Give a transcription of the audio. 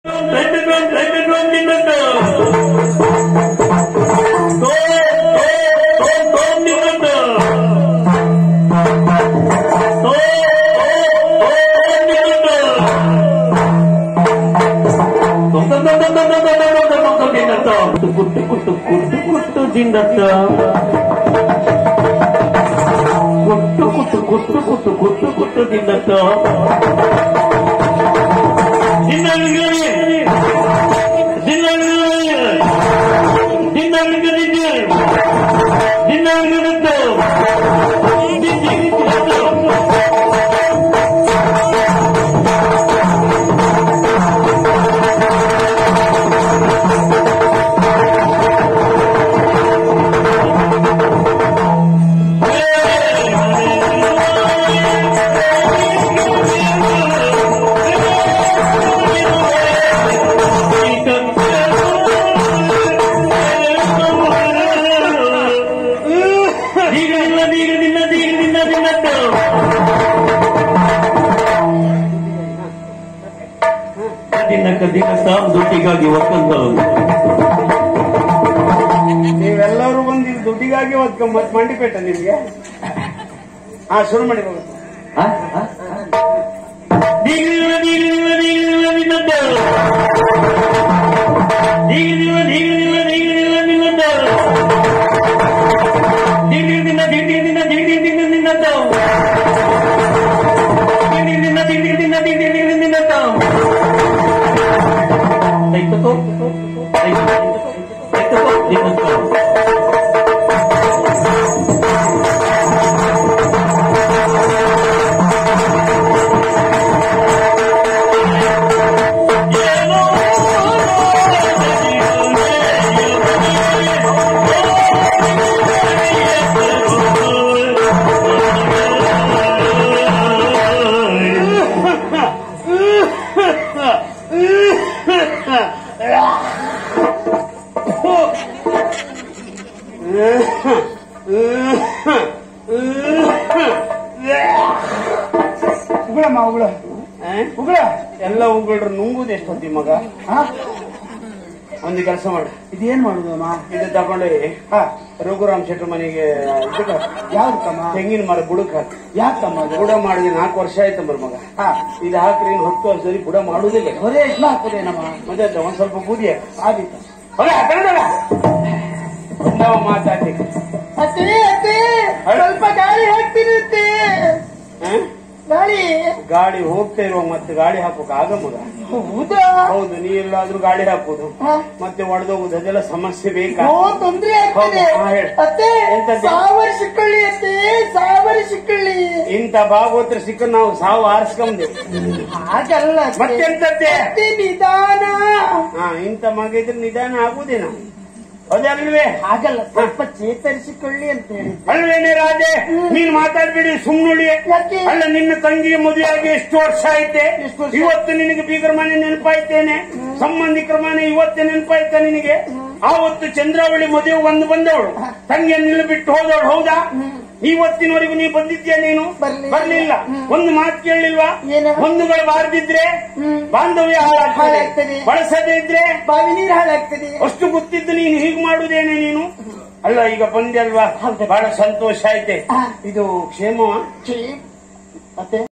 ಕುಟ್ಟು ಕುಟ್ಟು ಕುಟ್ಟು ಕುಟ್ಟು ಕುಟ್ಟು ದಿಂಡತ್ತ ಕುಟ್ಟು ಕುಟ್ಟು ಕುಟ್ಟು ಕುಟ್ಟು ಕುಟ್ಟು ಕುಟ್ಟು ದಿಂಡತ್ತ ದಿನಗಳಿಗೆ ದಿನಗಳಿಗೆ ದಿನಗಳಿಗೆ ದಿನಗಳಿಗೆ ದೀಗಲಿಲ್ಲ ದೀಗಲಿಲ್ಲ ದೀಗಲಿಲ್ಲ ದಿನದ್ದು ದಿನಕ್ಕ ದಿನ ಸಾಮ್ ದುಡ್ಡಿಗಾಗಿ ಒಕ್ಕಂದು ನೀವೆಲ್ಲರೂ ಬಂದು ಇಲ್ಲಿ ದುಡ್ಡಿಗಾಗಿ ಓದ್ಕೊಂಡ್ ಮತ್ ಮಂಡಿಪೇಟ ನಿಮ್ಗೆ ಹಾ ಶುರು ಮಾಡಿ ಹೋಗು. ದೀಗಲಿಲ್ಲ ದೀಗಲಿಲ್ಲ ದೀಗಲಿಲ್ಲ ದಿನದ್ದು ದೀಗಲಿಲ್ಲ ದೀಗಲಿಲ್ಲ ದೀಗಲಿಲ್ಲ ದಿನದ್ದು ದಿನ ದಿನ ದಿನ ದಿನ ದಿನ ದಿನದ್ದು ದಿನ ದಿನ ದಿನ ದಿನ ದಿನ ದಿನದ್ದು ಕೈತಕೋ ಕೈತಕೋ ದಿನದ್ದು ಉಗುಳಮ್ಮ ಉಗುಳ ಉಗುಳ ಎಲ್ಲ ಉಗುಳ್ರು ನುಂಗುದು ಎಷ್ಟೊತ್ತಿ ಮಗ ಒಂದು ಕೆಲಸ ಮಾಡು ಇದೇನ್ ಮಾಡುದಮ್ಮ ಇದು ತಗೊಂಡು ರಘುರಾಮ್ ಶೆಟ್ರ್ ಮನೆಗೆ ಇದಕ್ಕೆ ಯಾವ್ದಕ್ಕಮ್ಮ ತೆಂಗಿನ ಮರ ಬುಡಕ್ ಹಾಕಿ ಯಾಕಮ್ಮ ಅದು ಬುಡ ಮಾಡಿದ ನಾಲ್ಕು ವರ್ಷ ಆಯ್ತು ಮರ ಮಗ ಹಾ ಇದು ಹಾಕ್ರಿ ಇನ್ನು ಹತ್ತು ವರ್ಷದಲ್ಲಿ ಬುಡ ಮಾಡುದಿಲ್ಲ ಹೊರೆ ಎಷ್ಟು ಹಾಕ್ತದೇನಮ್ಮ ಮತ್ತೆ ಅದು ಒಂದ್ ಸ್ವಲ್ಪ ಬೂದಿ ಹಾಕು. ಆದೀತ ಹೊರ ಕನ್ನಡ ನಾವು ಮಾತಾಡ್ತಿ ಅತ್ತೆ ಅತ್ತೆ ಸ್ವಲ್ಪ ಗಾಳಿ ಹಾಕ್ತೀನಿ ಅತ್ತೆ ಗಾಳಿ ಗಾಡಿ ಹೋಗ್ತಾ ಇರುವ ಮತ್ತೆ ಗಾಡಿ ಹಾಕೋಕ್ ಆಗ ಮಗ ಹೌದಾ ಹೌದು ನೀ ಎಲ್ಲಾದ್ರೂ ಗಾಡಿ ಹಾಕೋದು ಹಾ. ಮತ್ತೆ ಒಡೆದೋಗುದು ಅದೆಲ್ಲ ಸಮಸ್ಯೆ ಬೇಕಾ ಓ ತೊಂದ್ರೆ ಆಗ್ತದೆ ಹೌದು, ಹಾ, ಹೇಳು. ಅತ್ತೆ ಎಂತದ್ದು? ಸಾವರಿ ಸಿಕ್ಕಳ್ಳಿ ಅತ್ತೆ ಸಾವರಿ ಸಿಕ್ಕಳ್ಳಿ ಇಂಥ ಭಾಗವತ್ರ ಸಿಕ್ಕ ನಾವು ಸಾವು ಆರಿಸ್ಕೊಂಡೆ ಹಾಗಲ್ಲ ಅತ್ತೆ. ಮತ್ತೆಂತದ್ದೆ ಅತ್ತೆ ನಿಧಾನ ಹಾ ಇಂಥ ಮಗ ಇದ್ರೆ ನಿಧಾನ ಆಗುದೇನ ಅದಲ್ವೇ ಹಾಗಲ್ಲ ಸ್ವಲ್ಪ ಚೇತರಿಸಿಕೊಳ್ಳಿ ಅಂತ ಹೇಳಿ ಅಲ್ವೇನೆ ರಾಜೆ ನೀನ್ ಮಾತಾಡ್ಬೇಡಿ ಸುಮ್ನುಳಿ ಯಾಕೆ? ಅಲ್ಲ ನಿನ್ನ ತಂಗಿಗೆ ಮದುವೆಯಾಗಿ ಎಷ್ಟು ವರ್ಷ ಐತೆ ಎಷ್ಟು ವರ್ಷ? ಇವತ್ತು ನಿನಗೆ ಬೀಗರ ಮನೆ ನೆನಪಾಯ್ತೇನೆ ಸಂಬಂಧಿಕರ ಮನೆ ಇವತ್ತೇ ನೆನಪಾಯ್ತ ನಿನಗೆ ಆವತ್ತು ಚಂದ್ರಾವಳಿ ಮದುವೆ ಒಂದು ಬಂದವಳು ತಂಗಿಯನ್ನೆಲ್ಲ ಬಿಟ್ಟು ಹೋದವಳು ಹೌದಾ ಇವತ್ತಿನವರೆಗೂ ನೀ ಬಂದಿದ್ಯಾ ನೀನು ಬರ್ಲಿಲ್ಲ. ಬರ್ಲಿಲ್ಲ ಒಂದು ಮಾತು ಕೇಳಲಿಲ್ವಾ ಏನು? ಹೊಂದುಗಳು ಬಾರದಿದ್ರೆ ಹ್ಮ್. ಬಾಂಧವ್ಯ ಹಾಳಾಗ್ತದೆ ಹಾಳಾಗ್ತದೆ. ಬಳಸದೇ ಇದ್ರೆ ಬಾವಿ ನೀರು ಹಾಳಾಗ್ತದೆ ಅಷ್ಟು ಗೊತ್ತಿದ್ದು ನೀನು ಹೀಗೆ ಮಾಡುದೇನೆ ನೀನು ಅಲ್ಲ ಈಗ ಬಂದೆ ಅಲ್ವಾ ಬಹಳ ಸಂತೋಷ ಆಯ್ತೆ ಹಾ. ಇದು ಕ್ಷೇಮವಾ ಛೀ. ಅತ್ತೆ